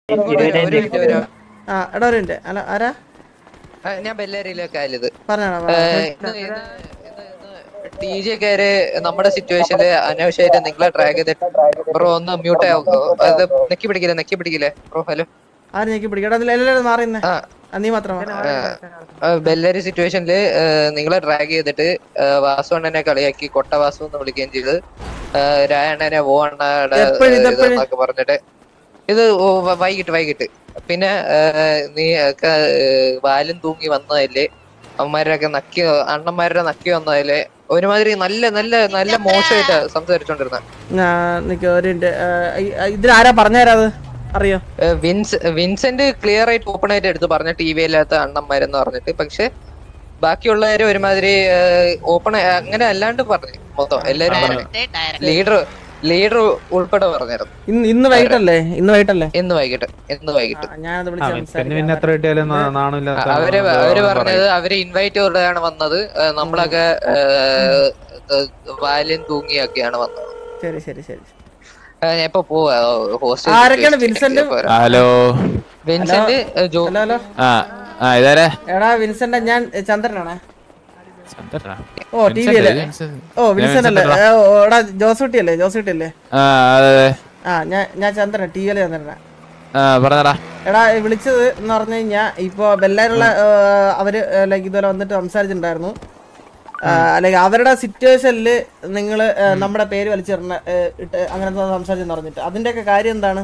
ഒരു മിനിറ്റ് വരാം ആ എടാ ഒരു മിനിറ്റ് അല്ല ആരാ ആ, ഞാൻ ബെല്ലേരിയിലേക്ക് ആയത് പറഞ്ഞാടാ ടി ജെക്കാര് നമ്മുടെ സിറ്റുവേഷനില് അനാവശ്യമായിട്ട് നിങ്ങളെ ട്രാക്ക് ചെയ്തിട്ട് ബ്രോ ഒന്ന് മ്യൂട്ട് ആവും അത് നെക്കി പിടിക്കില്ലേ നെക്കി പിടിക്കില്ലേ ബ്രോ ഹലോ ആര് ഞെക്കി പിടിക്കടാ അതിൽ എല്ലാവരും മാറിയുന്നേ ആ ആ, നീ മാത്രം ബെല്ലേരി സിറ്റുവേഷനില് നിങ്ങളെ ട്രാക്ക് ചെയ്തിട്ട് വാസു അണ്ണനെ കളിയാക്കി കൊട്ട വാസു എന്ന് വിളിക്കുകയും ചെയ്ത് രായണ്ണനെ ഓ അണ്ണയുടെ എപ്പഴ് ഇതെപ്പഴ്? ഇതെന്നൊക്കെ പറഞ്ഞിട്ട് ഇത് ഓ, വ- വൈകിട്ട് വൈകിട്ട് പിന്നെ ആ, നീ ഒക്കെ വാലും തൂങ്ങി വന്നതല്ലേ അവന്മാരൊക്കെ നക്കി അണ്ണന്മാരുടെ നക്കി വന്നതല്ലേ ഒരുമാതിരി നല്ല നല്ല നല്ല മോശമായിട്ടാ സംസാരിച്ചോണ്ടിരുന്നത് ഞാൻ നിക്ക് ഒരു മിനിറ്റ് ഇതിലാരാ പറഞ്ഞുതരാ അത് അറിയോ വിൻസ് വിൻസെന്റ് ക്ലിയർ ആയിട്ട് ഓപ്പൺ ആയിട്ട് എടുത്ത് പറഞ്ഞ ടി വി ഇല്ലാത്ത അണ്ണന്മാരെന്ന് പറഞ്ഞിട്ട് പക്ഷെ ബാക്കിയുള്ളവര് ഒരുമാതിരി ഓപ്പൺ അങ്ങനെ അല്ലാണ്ട് പറഞ്ഞു മൊത്തം എല്ലാരും പറഞ്ഞു ലീഡർ ലീഡർ ഉൾപ്പെടെ പറഞ്ഞായിരുന്നു ഇന്ന് ഇന്ന് വൈകിട്ടല്ലേ ഇന്ന് വൈകിട്ടല്ലേ എന്ന് വൈകിട്ട് എന്ന് വൈകിട്ട് ആ, ഞാനത് വിളിച്ച് പിന്നെ സംസാരിക്കാം പിന്നെ എത്ര കിട്ടിയാലും നാ- നാണമില്ലാത്ത അവര് ആളാണ് അവര് പറയും. പറഞ്ഞത് അവര് ഇൻവൈറ്റ് ചെയ്താണ് വന്നത് ആ, നമ്മളൊക്കെ വാല്യം തൂങ്ങിയൊക്കെയാണ് വന്നത് ശരി ശരി ശരി ആ, ഞാൻ ഇപ്പൊ പോവാ ഹോസ്റ്റൽ ആരൊക്കെയാണ് Vincent? Hello Vincent Jo hello hello ആ ആ ഇതാരെ എടാ വിൻസെന്റ് ഞാൻ ഏ, ചന്ദ്രനാണേ ചന്ദ്രനാ? ഓ ടി വി വിൻസെന്റ്, അല്ലേ വിൻസെന്റ്. ഓ വിൻസെന്റ് അല്ലേ വിൻസെന്റ് ഏ, ഓ, എടാ ജോസൂട്ടി അല്ലേ ജോസൂട്ടി അല്ലേ ആ അതെ അതെ ആ ഞാൻ ഞാൻ ചന്ദ്രൻ ടി വിയിലെ ചന്ദ്രനാ ആ പറഞ്ഞടാ എടാ വിളിച്ചത് എന്ന് പറഞ്ഞു കഴിഞ്ഞാൽ ഇപ്പൊ ബെല്ലാരുള്ള അവര് ലൈക്ക് ഇതുപോലെ വന്നിട്ട് സംസാരിച്ചിട്ടുണ്ടായിരുന്നു അല്ലെങ്കിൽ അവരുടെ സിറ്റുവേഷനിൽ നിങ്ങൾ നമ്മുടെ പേര് വലിച്ചെറിഞ്ഞ ഇട്ട് അങ്ങനത്തെ സംസാരിച്ചെന്ന് പറഞ്ഞിട്ട് അതിന്റെയൊക്കെ കാര്യം എന്താണ്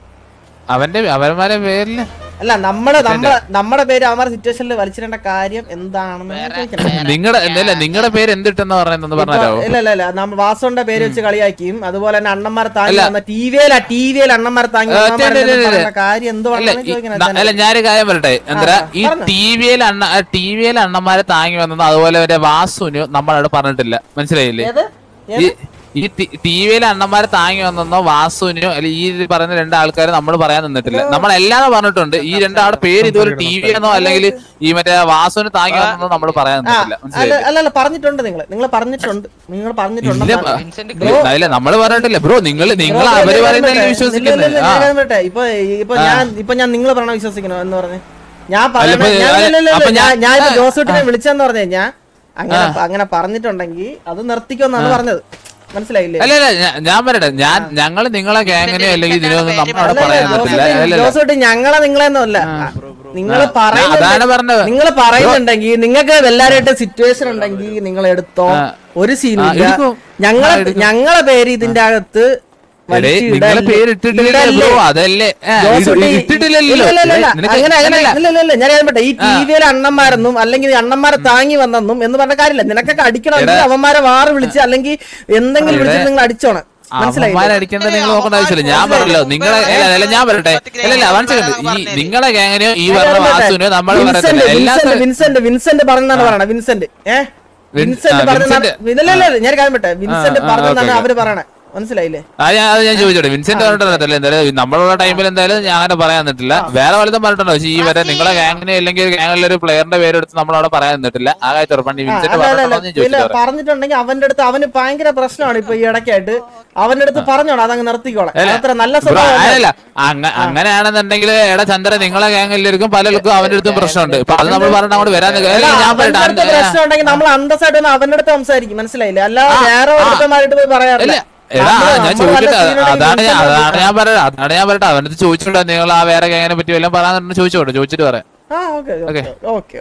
അവന്റെ അവന്മാരെ പേരില് അല്ല നമ്മള് നമ്മളെ നമ്മുടെ പേര് അവന്മാരുടെ സിറ്റുവേഷനിൽ വലിച്ചിടേണ്ട കാര്യം എന്താണെന്ന് ഞാൻ ചോദിക്കണം. നിങ്ങളുടെ അല്ല നിങ്ങളുടെ പേര് എന്തിട്ടെന്ന് പറഞ്ഞെന്ന് പറഞ്ഞാലോ ഇപ്പൊ- ഇല്ല ഇല്ല ഇല്ല നമ്മ വാസുവിന്റെ പേര് വെച്ച് കളിയാക്കിയും അതുപോലെ തന്നെ അണ്ണന്മാരെ താങ്ങി അല്ല. വന്ന ടി വിയില ടി വിയിൽ അണ്ണന്മാരെ താങ്ങി ആ, വന്നവന്മാരെ ഇല്ല, ഇല്ല, എന്തെങ്കിലും ഇല്ല. പറയേണ്ട കാര്യം അല്ല എന്തുവാണെന്ന് ഈ- ചോദിക്കണം ന- അല്ല ഞാനൊരു കാര്യം പറയട്ടെ എന്താ ഈ പറഞ്ഞോ. ടി വിയിൽ അണ്ണ ടി വിയിൽ അണ്ണന്മാരെ താങ്ങി വന്നത് അതുപോലെ മറ്റേ വാസുവിന് നമ്മളവിടെ പറഞ്ഞിട്ടില്ല മനസ്സിലായില്ലേ ഏത് ഈ ഈ ടി വിയിലെ അണ്ണന്മാരെ താങ്ങി വന്നെന്നോ വാസുവിനോ അല്ലെ ഈ പറയുന്ന രണ്ട് ആൾക്കാരെ നമ്മൾ പറയാൻ നിന്നിട്ടില്ല നമ്മൾ എല്ലാവരും പറഞ്ഞിട്ടുണ്ട് ഈ രണ്ടാളുടെ പേര് ഇതുപോലെ ടി വി എന്നോ അല്ലെങ്കിൽ ഈ മറ്റേ വാസുവിന് താങ്ങി വന്നെന്നോ നമ്മൾ പറയാൻ ആ, നിന്നിട്ടില്ല അല്ല മനസ്സിലായില്ലേ അല്ല അല്ല പറഞ്ഞിട്ടുണ്ട് നിങ്ങൾ നിങ്ങൾ പറഞ്ഞിട്ടുണ്ട് നിങ്ങൾ പറഞ്ഞിട്ടുണ്ട് ഇല്ല, എന്നാണ്. വിൻസെന്റ് ബ്രോ, ഇല്ല നമ്മൾ പറഞ്ഞിട്ടില്ല ബ്രോ നിങ്ങൾ നിങ്ങൾ ബ്രോ, അവര് ഇല്ല, പറയുന്നതല്ലേ ഇല്ല, ഇല്ല, വിശ്വസിക്കുന്നത് ഇല്ല, ആ ഞാൻ കാര്യം പറയട്ടെ? ഇപ്പൊ ഇപ്പൊ ഞാൻ ഇപ്പൊ ഞാൻ നിങ്ങൾ പറയണ വിശ്വസിക്കണോ എന്ന് പറഞ്ഞു ഞാൻ അല്ല, പറയണ ഇപ്പൊ- ഞാൻ- അല്ല, ഇല്ല, ഇല്ല, അപ്പൊ ഇല്ല, ഞാൻ ഞാൻ- ഞാൻ ഇപ്പൊ ആ, ജോസൂട്ടിനെ വിളിച്ചെന്ന് പറഞ്ഞു കഴിഞ്ഞാ അങ്ങനെ അങ്ങനെ പറഞ്ഞിട്ടുണ്ടെങ്കിൽ അത് നിർത്തിക്കൊന്നാണ് പറഞ്ഞത് മനസ്സിലായില്ലേ അല്ല അല്ല ഞാ- ഞാൻ പറയട്ടെ ഞാൻ ഞങ്ങൾ നിങ്ങളെ ഗ്യാങ്ങിനെയോ അല്ലെങ്കിൽ ഇതിനൊന്നും നമ്മളവിടെ അല്ല, പറയാൻ അല്ല, നിന്നിട്ടില്ല ജോസൂട്ടി- അല്ല, അല്ല. ജോസൂട്ടി ഞങ്ങളെ നിങ്ങളെന്നല്ല നിങ്ങൾ അതാണ് പറയുന്നുണ്ട് പറഞ്ഞത് നിങ്ങൾ പറയുന്നുണ്ടെങ്കിൽ നിങ്ങൾക്ക് എല്ലാവരുമായിട്ട് സിറ്റുവേഷൻ ഉണ്ടെങ്കിൽ നിങ്ങൾ എടുത്തോ ആ. ഒരു ആ, സീനില്ല എടുക്കും. ഞങ്ങളെ ആ, എടുക്കും. ഞങ്ങളെ പേര് ഇതിന്റെ അകത്ത് എടേ, വലിച്ച് നിങ്ങളെ ഇടല്ലേ- പേര് ഇട്ടിട്ടില്ലല്ലോ ഇടല്ലേ? ബ്രോ അതല്ലേ ഏ, ഇത് ജോസൂട്ടി- ഇട്ടിട്ടില്ലല്ലോ ഇല്ല, ഇല്ല, ഇല്ല, ഇല്ല. നിനക്ക് അങ്ങനെ അങ്ങനെ അല്ലല്ല. ഇല്ല, ഇല്ല, ഇല്ല. ഞാൻ പറയട്ടെ ഈ ടി വിയിലെ അണ്ണന്മാരെന്നും അല്ലെങ്കിൽ ഈ അണ്ണന്മാരെ താങ്ങി വന്നെന്നും എന്ന് പറഞ്ഞ കാര്യമില്ല നിനക്കൊക്കെ അടിക്കണമെങ്കിൽ എടാ. അവന്മാരെ വാറ് വിളിച്ച് അല്ലെങ്കിൽ എന്തെങ്കിലും വിളിച്ചിട്ട് നിങ്ങൾ അടിച്ചോണം മനസ്സിലായില്ലേ അമ്മമാരടിക്കുന്നത് നിങ്ങൾ നോക്കേണ്ട ആവശ്യമില്ല ഞാൻ പറഞ്ഞല്ലോ നിങ്ങളെ അല്ല അല്ല ഞാൻ പറയട്ടെ അല്ല അല്ല വൺ സെക്കൻഡ് ഈ നിങ്ങളെ ഗ്യാങ്ങിനെയോ ഈ പറഞ്ഞ വാസുവിനെയോ നമ്മൾ വിൻസെന്റ് പറയത്തില്ല എല്ലാ വിൻസെന്റ് വിൻസെന്റ് വിൻസെന്റ് പറഞ്ഞാണ് പറയണേ വിൻസെന്റ് ഏ വിൻ- വിൻസെന്റ് ആ, പറഞ്ഞാണ് വിൻസെന്റ്. ഇല്ല ഇല്ല ഇല്ല, ഞാൻ കാര്യം പറ്റേ വിൻസെന്റ് ആ, പറഞ്ഞാണ് ഓക്കേ, അവര് പറയണേ മനസ്സിലായില്ലേ ആ ഞാൻ അത് ഞാൻ ചോദിച്ചോട്ടെ വിൻസെന്റ് പറഞ്ഞിട്ടില്ല എന്തായാലും നമ്മളുള്ള ടൈമിൽ എന്തായാലും ഞാൻ അങ്ങനെ പറയാൻ നിന്നിട്ടില്ല വേറെ വലുതും പറഞ്ഞിട്ടുണ്ടോ പക്ഷേ ഈ വരെ നിങ്ങളെ ഗ്യാങ്ങിനെ അല്ലെങ്കിൽ ഗ്യാങ്ങിലെ ഒരു പ്ലെയറിന്റെ പേരെടുത്ത് നമ്മളവിടെ പറയാൻ നിന്നിട്ടില്ല ആ കാര്യം ഉറപ്പാണ് ഈ ആ, വിൻസെന്റ് അല്ല, അല്ല, അല്ല. പറഞ്ഞിട്ടുണ്ടോ ഞാൻ ഇല്ല ചോദിച്ചിട്ട് പറഞ്ഞിട്ടുണ്ടെങ്കിൽ അവന്റെ അടുത്ത് അവന് ഭയങ്കര പ്രശ്നമാണ് ഇപ്പൊ ഈ ഇടയ്ക്കായിട്ട് അവന്റെ അടുത്ത് പറഞ്ഞോണം അതങ്ങ് നിർത്തിക്കോളാം അല്ല, അത്ര നല്ല ബ്രോ, സ്വഭാവം അതല്ല അങ്ങ- അങ്ങനെയാണെന്നുണ്ടെങ്കിൽ എടാ ചന്ദ്ര നിങ്ങളെ ഗ്യാങ്ങിലേക്കും പലർക്കും അവന്റെ അടുത്തും പ്രശ്നമുണ്ട് ഇപ്പൊ അത് നമ്മൾ പറഞ്ഞിട്ട് അങ്ങോട്ട് വരാൻ നിൽക്കുക. അല്ല, അല്ലെങ്കിൽ ഞാൻ അവന്റെ പറയട്ടെ അടുത്ത് അന്റെ- പ്രശ്നം ഉണ്ടെങ്കിൽ നമ്മൾ അന്തസ്സായിട്ട് ഒന്ന് അവന്റെ അടുത്ത് സംസാരിക്കും മനസ്സിലായില്ലേ അല്ലാതെ ആ, വേറെ ആ. ഒരുത്തന്മാരായിട്ട് പോയി പറയാറില്ല ഇല്ല എടാ നമ്മള് ഞാൻ നമ്മള് വല്ല ചോദിക്കട്ടെ scene ഉണ്ടെങ്കിൽ അതാണ് ഞാൻ വിൻസെന്റ് അതാണ് ഞാൻ പറയാം അതാണ് ഞാൻ പറയട്ടെ അവന്റെ അടുത്ത് ചോദിച്ചോട്ടെ നിങ്ങൾ ആ വേറെ ഗ്യാങ്ങിനെ പറ്റി വല്ലതും പറയാൻ ചോദിച്ചോട്ടെ ചോദിച്ചിട്ട് പറയാം ആ ഓക്കെ ഓക്കേ. ഓക്കെ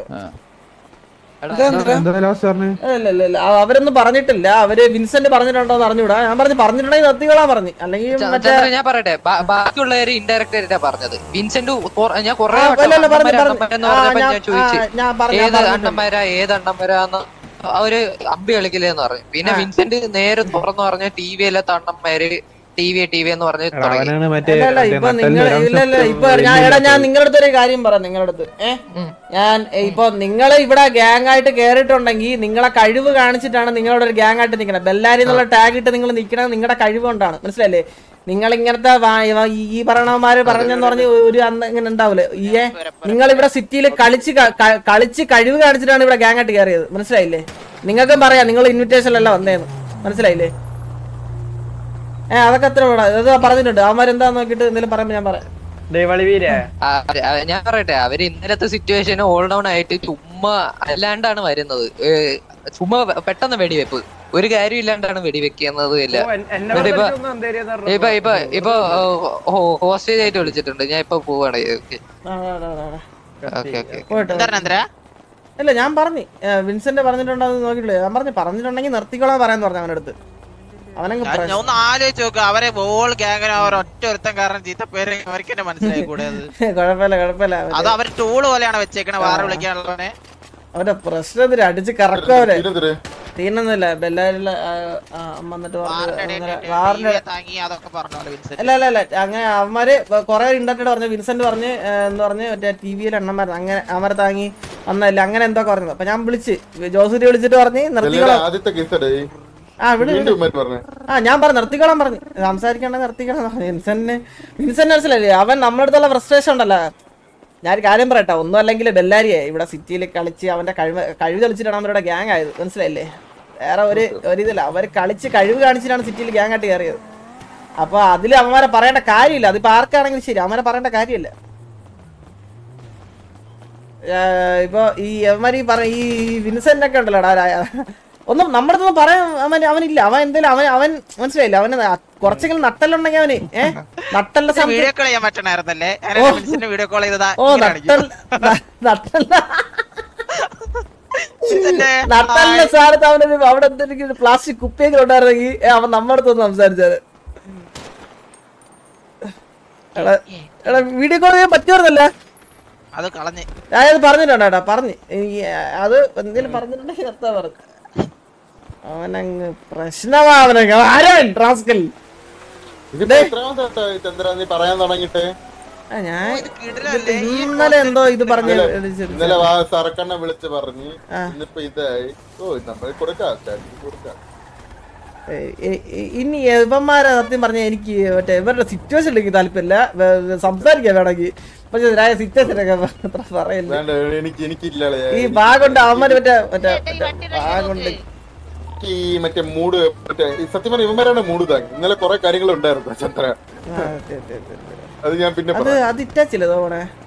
എന്താ ലാസ്റ്റ് പറഞ്ഞു ഇല്ല ഇല്ല ഇല്ല ആ, അവരൊന്നും പറഞ്ഞിട്ടില്ല അവര് വിൻസെന്റ് പറഞ്ഞിട്ടുണ്ടോ എന്ന് അറിഞ്ഞൂടാ ഞാൻ പറഞ്ഞു പറഞ്ഞിട്ടുണ്ടെങ്കിൽ നിർത്തിക്കോളാൻ പറഞ്ഞു അല്ലെങ്കിൽ ച- മറ്റേ ചന്ദ്രൻ ഞാൻ പറയട്ടെ ബാ- ബാക്കിയുള്ളവര് ഇൻഡയറക്റ്റ് ആയിട്ടാ പറഞ്ഞത് വിൻസെന്റ് കൊറ- ഞാൻ കൊറേ ആ, വട്ടം ഇല്ല, ഇല്ല, പറഞ്ഞു, അണ്ണന്മാര് പറഞ്ഞു. അണ്ണന്മാരെന്ന് ആ, പറഞ്ഞപ്പോ ഞാൻ- ഞാൻ ചോദിച്ചു ആ, ഞാൻ പറഞ്ഞു, ഞാൻ ഏത് പറഞ്ഞിട്ടുണ്ട്. അണ്ണന്മാരാ ഏത് അണ്ണന്മാരാന്ന് അവര് അമ്പി കളിക്കില്ലെന്ന് പറഞ്ഞു പിന്നെ ആ. വിൻസെന്റ് നേരെ തുറന്നു പറഞ്ഞ ടി വി അല്ലാത്ത അണ്ണന്മാര് ടി വി ടി വി എന്ന് പറഞ്ഞ് തുടങ്ങി അവനാണ് മറ്റേ ഇല്ല ഇല്ല മറ്റേ ഇപ്പൊ നട്ടലിന് നിങ്ങൾ ഒരു ഇല്ല ഇല്ല അംശം ഇപ്പൊ ഞാൻ എടാ ഞാൻ നിങ്ങളുടെ അടുത്ത് ഒരു കാര്യം പറയാം നിങ്ങളുടെ അടുത്ത് ഏഹ് ഉം. ഞാൻ ഏ, ഇപ്പൊ നിങ്ങൾ ഇവിടെ ഗ്യാങ് ആയിട്ട് കേറിയിട്ടുണ്ടെങ്കിൽ നിങ്ങളെ കഴിവ് കാണിച്ചിട്ടാണ് നിങ്ങളുടെ ഒരു ഗ്യാങ് ആയിട്ട് നിൽക്കുന്നത് ബെല്ലാരി എന്നുള്ള ടാഗ് ഇട്ട് നിങ്ങൾ നിൽക്കണത് നിങ്ങളുടെ കഴിവ് കൊണ്ടാണ് മനസ്സിലല്ലേ നിങ്ങൾ ഇങ്ങനത്തെ വാ- ഇവ- ഈ- ഈ പറയണമാര് പറഞ്ഞെന്ന് പറഞ്ഞ് ഒരു അന്ന് ഇങ്ങനെ ഉണ്ടാവില്ലേ ഈ നിങ്ങൾ ഇവിടെ സിറ്റിയിൽ കളിച്ച് ക- ക- കളിച്ച് കഴിവ് കാണിച്ചിട്ടാണ് ഇവിടെ ഗ്യാങ് ആയിട്ട് കയറിയത് മനസ്സിലായില്ലേ നിങ്ങൾക്കും പറയാം നിങ്ങൾ ഇൻവിറ്റേഷൻ അല്ല വന്നേന്ന് മനസ്സിലായില്ലേ ഏ അതൊക്കെ അത്ര വേണം ഇത് പറഞ്ഞിട്ടുണ്ട് അവന്മാർ എന്താന്ന് നോക്കിയിട്ട് എന്തെങ്കിലും പറയുമ്പോൾ ഞാൻ പറയാം ദൈവളിവീരെ ആ, അവര് അവ- ഞാൻ പറയട്ടെ അവര് ഇന്നലത്തെ സിറ്റുവേഷൻ ഓൾ ഡൗൺ ആയിട്ട് ചുമ്മാ അല്ലാണ്ടാണ് വരുന്നത് ഏ, ചുമ്മാ പെട്ടെന്ന് വെടിവെപ്പ് ഒരു കാര്യം ഇല്ലാണ്ടാണ് വെടിവെക്കുന്നത് ഇല്ല എന്നെ എന്നിട്ട് ഇപ്പൊ- ഒന്നും എന്തേലും ഇപ്പൊ ഇപ്പൊ ഇപ്പൊ ഹോസ്റ്റേജ് ആയിട്ട് വിളിച്ചിട്ടുണ്ട് ഞാൻ ഇപ്പൊ പോവാണ് ഓക്കെ ആ, ആ, ആ, ആ, ആ. ഓക്കെ ഓക്കെ പോയിട്ട് എന്താണ് നന്ദ്ര ഇല്ല ഞാൻ പറഞ്ഞു വിൻസെന്റ് പറഞ്ഞിട്ടുണ്ടോ എന്ന് നോക്കിയിട്ടില്ല ഞാൻ പറഞ്ഞു പറഞ്ഞിട്ടുണ്ടെങ്കിൽ നിർത്തിക്കോളാൻ പറയാന്ന് പറഞ്ഞു അവന്റെ അടുത്ത് അവനങ്ങ് ഞാൻ ഞാൻ ഒന്ന് ആലോചിച്ച് നോക്ക് അവരെ ബോൾ ഗ്യാങ്ങിന് അവർ ഒറ്റ ഒരുത്തൻ കാരണം ചീത്ത പേര് അവർക്ക് തന്നെ മനസ്സിലായി കൂടെ അത് കുഴപ്പമില്ല കുഴപ്പമില്ല അത് അവന്റെ- അവർ ടൂള് പോലെയാണ് വെച്ചേക്കണ വാറ വിളിക്കാനുള്ളവനെ അവന്റെ പ്രശ്നത്തിന് അടിച്ച് കറക്കും അവരെ ഇതിനെതിരെ തീരുന്നില്ല ബെല്ലാരിലെ അമ്മ എന്നിട്ട് പറഞ്ഞു വാറിന്റെ അങ്ങനെ ഇടയിൽ വാറിന്റെ TV യെ താങ്ങി അതൊക്കെ പറഞ്ഞോളൂ വിൻസെന്റ് അല്ല അല്ല അല്ല അങ്ങനെ അവന്മാര് കുറെ ഇന്റർനെറ്റ് പറഞ്ഞു വിൻസെന്റ് പറഞ്ഞ് ഏ, എന്ന് പറഞ്ഞ് മറ്റേ ടി വിയിൽ എണ്ണന്മാർ അങ്ങനെ അവരെ താങ്ങി വന്നല്ല അങ്ങനെ എന്തൊക്കെ പറഞ്ഞത് അപ്പൊ ഞാൻ വിളിച്ച് ജോസൂരി വിളിച്ചിട്ട് പറഞ്ഞ് നിർത്തിക്കോളാം ആദ്യത്തെ കേസടേ ആ വിളി വിളി. വീണ്ടും ഉമ്മാര് പറഞ്ഞേ ആ ഞാൻ പറഞ്ഞു നിർത്തിക്കോളാൻ പറഞ്ഞു സംസാരിക്കണ്ട നിർത്തിക്കണം എന്ന് പറഞ്ഞു വിൻസെന്റിന് വിൻസെന്റ് മനസ്സിലായില്ലേ അവൻ നമ്മുടെ അടുത്തുള്ള ഫ്രസ്ട്രേഷൻ ഉണ്ടല്ലോ ഞാൻ ഒരു കാര്യം പറയട്ടെ ഒന്നും അല്ലെങ്കിൽ ബെല്ലാരിയെ ഇവിടെ സിറ്റിയിൽ കളിച്ച് അവന്റെ കഴിവ് കഴിവ് കളിച്ചിട്ടാണ് അവരുടെ ഗ്യാങ് ആയത് മനസ്സിലായില്ലേ വേറെ ഒരു ഒരിതില്ല അവർ കളിച്ച് കഴിവ് കാണിച്ചിട്ടാണ് സിറ്റിയിൽ ഗ്യാങ് ആയിട്ട് കയറിയത് അപ്പൊ അതിൽ അവന്മാരെ പറയേണ്ട കാര്യമില്ല അതിപ്പോ ആർക്കാണെങ്കിലും ശരി അവന്മാരെ പറയേണ്ട കാര്യമില്ല ഏർ ഇപ്പൊ ഈ അവന്മാർ ഈ പറ ഈ വിൻസെന്റ് ഒക്കെ ഉണ്ടല്ലോടാ രാ- ഒന്നും നമ്മുടെ അടുത്തൊന്നും പറയാൻ അവൻ അവനില്ല അവൻ എന്തേലും അവൻ അവൻ മനസ്സിലായില്ല അവന് കുറച്ചെങ്കിലും നട്ടലുണ്ടെങ്കിൽ അവന് ഏഹ് നട്ടല്ല സമയത്ത് വീഡിയോ കോൾ ചെയ്യാൻ പറ്റണായിരുന്നല്ലേ ഞാൻ ഓ. വിൻസെന്റ് വീഡിയോ കോൾ ചെയ്തതാ ഓ ഇങ്ങനെ കാണിക്കും. നട്ടൽ ന- നട്ടല്ല വിൻസെന്റ്, നട്ടലിന്റെ സ്ഥാനത്ത് അവനൊരു അവിടെ എന്തെങ്കിലും പ്ലാസ്റ്റിക് കുപ്പിയെങ്കിലും ഉണ്ടായിരുന്നെങ്കിൽ ഏ, അവൻ നമ്മുടെ അടുത്തൊന്ന് സംസാരിച്ചത് എടാ എടാ വീഡിയോ കോൾ ചെയ്യാൻ പറ്റുമായിരുന്നല്ല അത് കളഞ്ഞ് ഞാനത് പറഞ്ഞിട്ടുണ്ട് കേട്ടോ പറഞ്ഞ് ഈ, അത് എന്തെങ്കിലും പറഞ്ഞിട്ടുണ്ടെങ്കിൽ നിർത്താ പറഞ്ഞു അവനങ്ങ് പ്രശ്നമാ അവനങ്ങ് ആരാൻ റാസ്കൽ ഇതിപ്പോ എത്രാമത്തെ ചന്ദ്ര നീ പറയാൻ തുടങ്ങിട്ട് ആ, ഞാൻ ഇത് കിടിലല്ലേ? ഈ ഇന്നലെ എന്തോ ഇത് പറഞ്ഞ് ഇന്നലെ- വിളിച്ചിരുന്നു. ഇന്നലെ വാ സർക്കണ്ണ വിളിച്ച് പറഞ്ഞ് ആ. ഇന്നിപ്പോ ഇതായി ഓ നമ്മൾ കൊടുക്കാം സ്റ്റാറ്റസ് കൊടുക്കാം ഏ- ഏ- ഏ- ഇനി ഇവന്മാരെ സത്യം പറഞ്ഞ എനിക്ക് മറ്റേ ഇവരുടെ സിറ്റുവേഷൻ എനിക്ക് താല്പര്യമില്ല വേ- വേ- സംസാരിക്കാൻ വേണമെങ്കിൽ പക്ഷെ സിറ്റുവേഷനൊക്കെ അത്ര പറയില്ല വേണ്ട എനിക്ക് എനിക്കില്ല ഈ ബാഗുണ്ട് അവന്മാര് മറ്റേ മറ്റേ മറ്റേ ബാഗുണ്ട് എനിക്ക് ഈ മറ്റേ മൂഡ് മറ്റേ ഈ സത്യം പറഞ്ഞ ഇവന്മാരാണ് മൂഡ് താങ്ങി ഇന്നലെ കുറെ കാര്യങ്ങൾ ഉണ്ടായിരുന്നു ചന്ദ്ര ആ, ഓക്കേ, ഓക്കേ, ഓക്കേ, ഓക്കേ. അത് ഞാൻ പിന്നെ അത് പറയാം അത് ഇറ്റാച്ചില്ല തോണേ